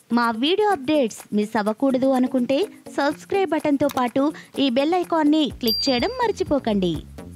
మా video updates miss అవ్వకూడదు అనుకుంటే సబ్స్క్రైబ్ బటన్తో పాటు ఈ బెల్ ఐకాన్ని క్లిక్ చేయడం మర్చిపోకండి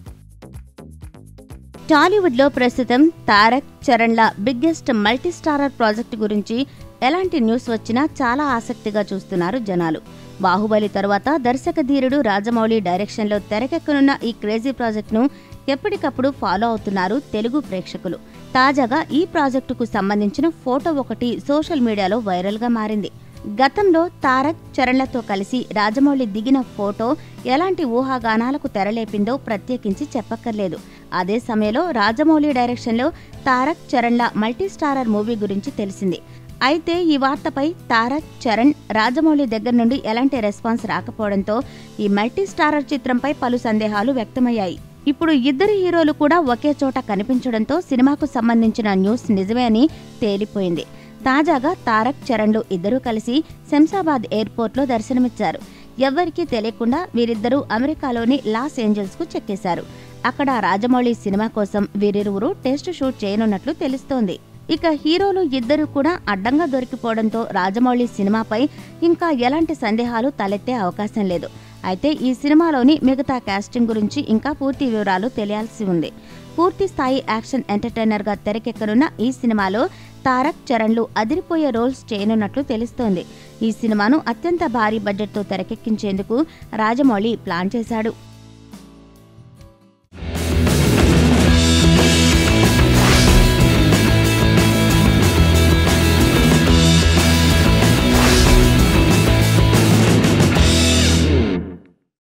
టాలీవుడ్లో ప్రస్తుతం తారక్ చరణ్ల బిగ్గెస్ట్ మల్టీ స్టారర్ ప్రాజెక్ట్ గురించి ఎలాంటి న్యూస్ వచ్చినా చాలా ఆసక్తిగా చూస్తున్నారు జనాలు బాహుబలి తరువాత దర్శక ధీరుడు రాజమౌళి డైరెక్షన్లో తెరకెక్కనున్న ఈ క్రేజీ ప్రాజెక్టును ఎప్పటికప్పుడు ఫాలో అవుతున్నారు తెలుగు ప్రేక్షకులు తాజాగా ఈ ప్రాజెక్టుకు సంబంధించిన ఫోటో ఒకటి సోషల్ మీడియాలో వైరల్గా మారింది గతంలో తారక్ చరణ్లతో కలిసి రాజమౌళి దిగిన ఫోటో ఎలాంటి ఊహాగానాలకు తెరలేపిందో ప్రత్యేకించి చెప్పక్కర్లేదు అదే సమయంలో రాజమౌళి డైరెక్షన్లో తారక్ చరణ్ల మల్టీ స్టారర్ మూవీ గురించి తెలిసింది అయితే ఈ వార్తపై తారక్ చరణ్ రాజమౌళి దగ్గర నుండి ఎలాంటి రెస్పాన్స్ రాకపోవడంతో ఈ మల్టీ స్టారర్ చిత్రంపై పలు సందేహాలు వ్యక్తమయ్యాయి ఇప్పుడు ఇద్దరు హీరోలు కూడా ఒకే చోట కనిపించడంతో సినిమాకు సంబంధించిన న్యూస్ నిజమే అని తేలిపోయింది తాజాగా తారక్ చరణ్లు ఇద్దరూ కలిసి శంషాబాద్ ఎయిర్పోర్ట్లో దర్శనమిచ్చారు ఎవ్వరికీ తెలియకుండా వీరిద్దరూ అమెరికాలోని లాస్ ఏంజల్స్ కు చెక్కేశారు అక్కడ రాజమౌళి సినిమా కోసం వీరిరువురు టెస్ట్ షూట్ చేయనున్నట్లు తెలుస్తోంది ఇక హీరోలు ఇద్దరు కూడా అడ్డంగా దొరికిపోవడంతో రాజమౌళి సినిమాపై ఇంకా ఎలాంటి సందేహాలు తలెత్తే అవకాశం లేదు అయితే ఈ సినిమాలోని మిగతా కాస్టింగ్ గురించి ఇంకా పూర్తి వివరాలు తెలియాల్సి ఉంది పూర్తి స్థాయి యాక్షన్ ఎంటర్టైనర్ గా తెరకెక్కనున్న ఈ సినిమాలో తారక్ చరణ్లు అదిరిపోయే రోల్స్ చేయనున్నట్లు తెలుస్తోంది ఈ సినిమాను అత్యంత భారీ బడ్జెట్తో తెరకెక్కించేందుకు రాజమౌళి ప్లాన్ చేశాడు